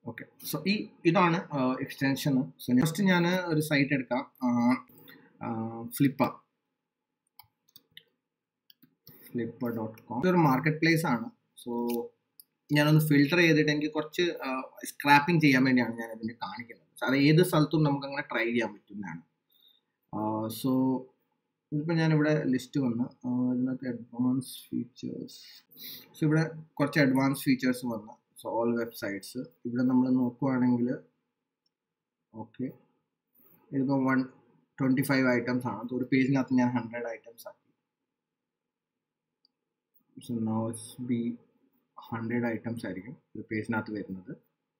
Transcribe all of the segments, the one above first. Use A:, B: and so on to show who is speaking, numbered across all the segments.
A: okay so ഈ ഇതാണ് extension so first ഞാൻ ഒരു സൈറ്റ് എടുക്കാം ഫ്ലിപ്പ ഫ്ലിപ്പ ഡോട്ട് കോം ഇതൊരു മാർക്കറ്റ് പ്ലേസ് ആണ് സോ ഞാനൊന്ന് ഫിൽട്ടർ ചെയ്തിട്ട് എനിക്ക് കുറച്ച് സ്ക്രാപ്പിംഗ് ചെയ്യാൻ വേണ്ടിയാണ് ഞാൻ ഇതിൽ കാണിക്കുന്നത് അത് ഏത് സ്ഥലത്തും നമുക്ക് അങ്ങനെ ട്രൈ ചെയ്യാൻ പറ്റുന്നതാണ് സോ ഇതിപ്പോൾ ഞാനിവിടെ ലിസ്റ്റ് വന്ന് ഇതിനകത്ത് അഡ്വാൻസ് ഫീച്ചേഴ്സ് സോ ഇവിടെ കുറച്ച് അഡ്വാൻസ് ഫീച്ചേഴ്സ് വന്ന് സോ ഓൾ വെബ്സൈറ്റ്സ് ഇവിടെ നമ്മൾ നോക്കുവാണെങ്കിൽ ഓക്കെ ഇതിപ്പോൾ വൺ ട്വൻറ്റി ഫൈവ് ഐറ്റംസ് ആണ് ഒരു പേജിനകത്ത് ഞാൻ ഹൺഡ്രഡ് ഐറ്റംസ് ആക്കി so no it's be hundred items ആയിരിക്കും ഒരു പേജിനകത്ത് വരുന്നത്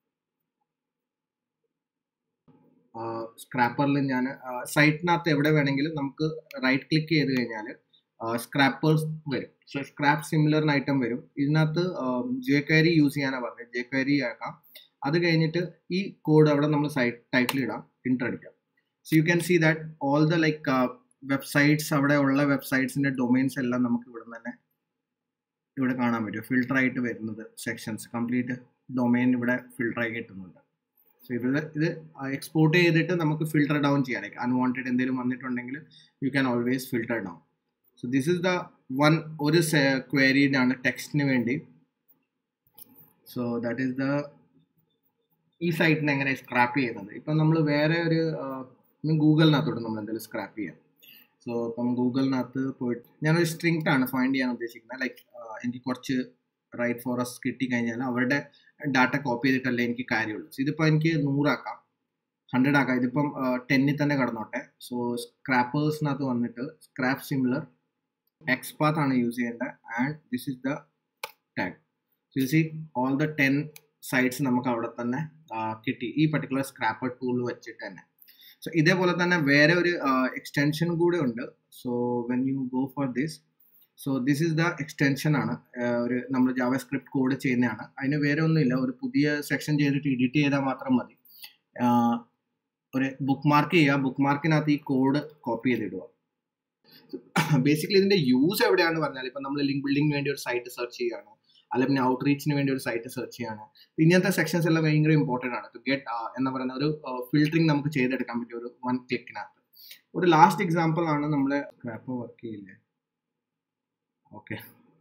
A: സ്ക്രാപ്പറിൽ ഞാൻ സൈറ്റിനകത്ത് എവിടെ വേണമെങ്കിലും നമുക്ക് റൈറ്റ് ക്ലിക്ക് ചെയ്ത് കഴിഞ്ഞാൽ സ്ക്രാപ്പേഴ്സ് വരും സോ സ്ക്രാപ്പ് സിമിലർ ഐറ്റം വരും ഇതിനകത്ത് ജെ ക്വയറി യൂസ് ചെയ്യാനാണ് പറഞ്ഞത് ജെ ക്വയറി ആക്കാം അത് കഴിഞ്ഞിട്ട് ഈ കോഡ് അവിടെ നമ്മൾ സൈറ്റ് ടൈറ്റിൽ ഇടാം ഇന്റർ അടിക്കാം so you can see that all the like websites അവിടെ ഉള്ള വെബ്സൈറ്റ്സിന്റെ ഡൊമൈൻസ് എല്ലാം നമുക്ക് ഇവിടെ തന്നെ ഇവിടെ കാണാൻ പറ്റും ഫിൽട്ടർ ആയിട്ട് വരുന്നത് സെക്ഷൻസ് കംപ്ലീറ്റ് ഡൊമൈൻ ഇവിടെ ഫിൽട്ടർ ആയി കിട്ടുന്നുണ്ട് സോ ഇത് ഇത് എക്സ്പോർട്ട് ചെയ്തിട്ട് നമുക്ക് ഫിൽട്ടർ ഡൗൺ ചെയ്യാൻ അൺവാണ്ടഡ് എന്തെങ്കിലും വന്നിട്ടുണ്ടെങ്കിൽ you can always filter down so this is the one ഒരു ക്വയറിയുടെ ടെക്സ്റ്റിന് വേണ്ടി സോ ദാറ്റ് ഈസ് ദ ഈ സൈറ്റിനെ എങ്ങനെ സ്ക്രാപ്പ് ചെയ്യുന്നത് ഇപ്പം നമ്മൾ വേറെ ഒരു ഗൂഗിളിനകത്തോട്ട് നമ്മൾ എന്തെങ്കിലും സ്ക്രാപ്പ് ചെയ്യാം സോ ഇപ്പം ഗൂഗിളിനകത്ത് പോയിട്ട് ഞാനൊരു സ്ട്രിങ്റ്റ് ആണ് ഫൈൻഡ് ചെയ്യാൻ ഉദ്ദേശിക്കുന്നത് ലൈക്ക് എനിക്ക് കുറച്ച് റൈറ്റ് ഫോറസ്റ്റ് കിട്ടിക്കഴിഞ്ഞാൽ അവരുടെ ഡാറ്റ കോപ്പി ചെയ്തിട്ടല്ലേ എനിക്ക് കാര്യമുള്ളൂ സോ ഇതിപ്പോൾ എനിക്ക് നൂറാക്കാം ഹൺഡ്രഡ് ആക്കാം ഇതിപ്പം ടെന്നിൽ തന്നെ കടന്നോട്ടെ സോ സ്ക്രാപ്പേഴ്സിനകത്ത് വന്നിട്ട് സ്ക്രാപ്പ് സിമിലർ എക്സ്പാത്ത് ആണ് യൂസ് ചെയ്യേണ്ടത് and this is the tag so see all the ten sites നമുക്ക് അവിടെ തന്നെ കിട്ടി ഈ പർട്ടിക്കുലർ സ്ക്രാപ്പർ ടൂൾ വെച്ചിട്ട് തന്നെ സോ ഇതേപോലെ തന്നെ വേറെ ഒരു എക്സ്റ്റൻഷൻ കൂടെ ഉണ്ട് so when you go for this so this is the extension ആണ് ഒരു നമ്മൾ ജാവ സ്ക്രിപ്റ്റ് കോഡ് ചെയ്യുന്നതാണ് അതിന് വേറെ ഒന്നുമില്ല ഒരു പുതിയ സെക്ഷൻ ചെയ്തിട്ട് എഡിറ്റ് ചെയ്താൽ മാത്രം മതി ഒരു ബുക്ക് മാർക്ക് ചെയ്യുക ബുക്ക് മാർക്കിനകത്ത് ഈ കോഡ് കോപ്പി ചെയ്തിടുക ബേസിക്കലി ഇതിന്റെ യൂസ് എവിടെയാണെന്ന് പറഞ്ഞാൽ ഇപ്പം നമ്മൾ ലിങ്ക് ബിൽഡിംഗ് വേണ്ടി ഒരു സൈറ്റ് സെർച്ച് ചെയ്യുകയാണ് അല്ലെങ്കിൽ പിന്നെ ഔട്ട്റീച്ചിന് വേണ്ടി ഒരു സൈറ്റ് സെർച്ച് ചെയ്യാണ് ഇങ്ങനത്തെ സെക്ഷൻസ് എല്ലാം ഭയങ്കര ഇമ്പോർട്ടൻ്റ് ആണ് ടു ഗെറ്റ് എന്ന് പറയുന്ന ഒരു ഫിൽറ്ററിങ് നമുക്ക് ചെയ്തെടുക്കാൻ പറ്റിയ ഒരു വൺ ക്ലിക്കിനകത്ത് ഒരു ലാസ്റ്റ് എക്സാമ്പിൾ ആണ് നമ്മൾ സ്ക്രാപ്പ് വർക്ക് ചെയ്യില്ലേ ഓക്കെ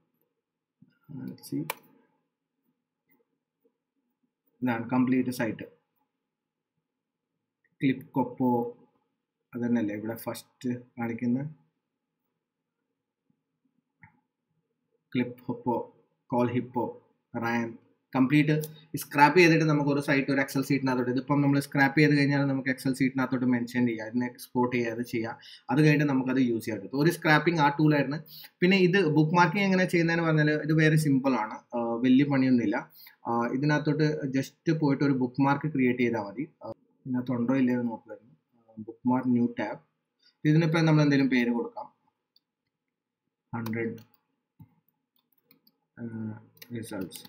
A: ഇതാണ് കംപ്ലീറ്റ് സൈറ്റ് ക്ലിപ്പ് കൊപ്പോ അതന്നെയല്ലേ ഇവിടെ ഫസ്റ്റ് കാണിക്കുന്ന ക്ലിപ്പ് ഹൊപ്പോ കോൾ ഹിപ്പോ റാം കംപ്ലീറ്റ് സ്ക്രാപ്പ് ചെയ്തിട്ട് നമുക്ക് ഒരു സൈറ്റ് ഒരു എക്സൽ സീറ്റിനകത്തോട്ട് ഇതിപ്പം നമ്മൾ സ്ക്രാപ്പ് ചെയ്ത് കഴിഞ്ഞാൽ നമുക്ക് എക്സൽ സീറ്റിനകത്തോട്ട് മെൻഷൻ ചെയ്യാം അതിനെ എക്സ്പോർട്ട് ചെയ്യുക അത് ചെയ്യാം അത് കഴിഞ്ഞിട്ട് നമുക്കത് യൂസ് ചെയ്യാൻ പറ്റും ഒരു സ്ക്രാപ്പിംഗ് ആ ടൂലായിരുന്നു പിന്നെ ഇത് ബുക്ക് മാർക്കിംഗ് എങ്ങനെ ചെയ്യുന്നതെന്ന് പറഞ്ഞാൽ ഇത് വേറെ സിമ്പിൾ ആണ് വലിയ പണിയൊന്നുമില്ല ഇതിനകത്തോട്ട് ജസ്റ്റ് പോയിട്ട് ഒരു ബുക്ക് മാർക്ക് ക്രിയേറ്റ് ചെയ്താൽ മതി ഇതിനകത്തുണ്ടോ ഇല്ലയോ എന്ന് നോക്കുമായിരുന്നു ബുക്ക് മാർക്ക് ന്യൂ ടാബ് ഇതിനിപ്പോൾ നമ്മൾ എന്തെങ്കിലും പേര് കൊടുക്കാം ഹൺഡ്രഡ് റിസൾട്ട്സ്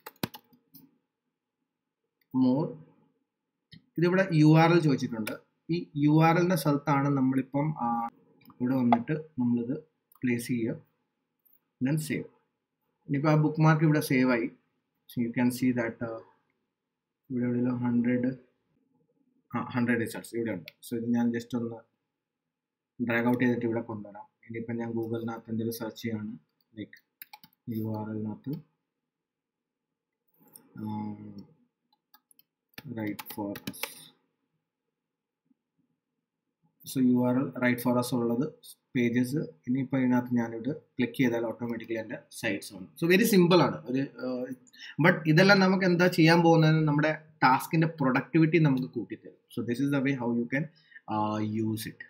A: മോർ ഇതിവിടെ യു ആർ എൽ ചോദിച്ചിട്ടുണ്ട് ഈ യു ആർ എല്ലിൻ്റെ സ്ഥലത്താണ് നമ്മളിപ്പം ഇവിടെ വന്നിട്ട് നമ്മളിത് പ്ലേസ് ചെയ്യുക ദെൻ സേവ് ഇനിയിപ്പോൾ ആ ബുക്ക് മാർക്ക് ഇവിടെ സേവ് ആയി so you can see that ഇവിടെ എവിടെയെങ്കിലും ഹൺഡ്രഡ് ആ ഹൺഡ്രഡ് റിസൾട്ട്സ് ഇവിടെ ഉണ്ട് സോ ഇത് ഞാൻ ജസ്റ്റ് ഒന്ന് ഡ്രാഗ് ഔട്ട് ചെയ്തിട്ട് ഇവിടെ കൊണ്ടുവരാം ഇനിയിപ്പോൾ ഞാൻ ഗൂഗിളിനകത്ത് എന്തെങ്കിലും സെർച്ച് ചെയ്യാണ് ലൈക്ക് യു ആർ എല്ലിനകത്ത് write four S so U R L write four S ഉള്ളത് പേജസ് ഇനിയിപ്പോൾ ഇതിനകത്ത് ഞാനിവിടെ ക്ലിക്ക് ചെയ്താൽ ഓട്ടോമാറ്റിക്കലി എൻ്റെ സൈറ്റ്സ് വന്നു സോ വെരി സിമ്പിൾ ആണ് ഒരു ബട്ട് ഇതെല്ലാം നമുക്ക് എന്താ ചെയ്യാൻ പോകുന്നത് നമ്മുടെ ടാസ്കിൻ്റെ പ്രൊഡക്ടിവിറ്റി നമുക്ക് കൂട്ടിത്തരും so this is the way how you can use it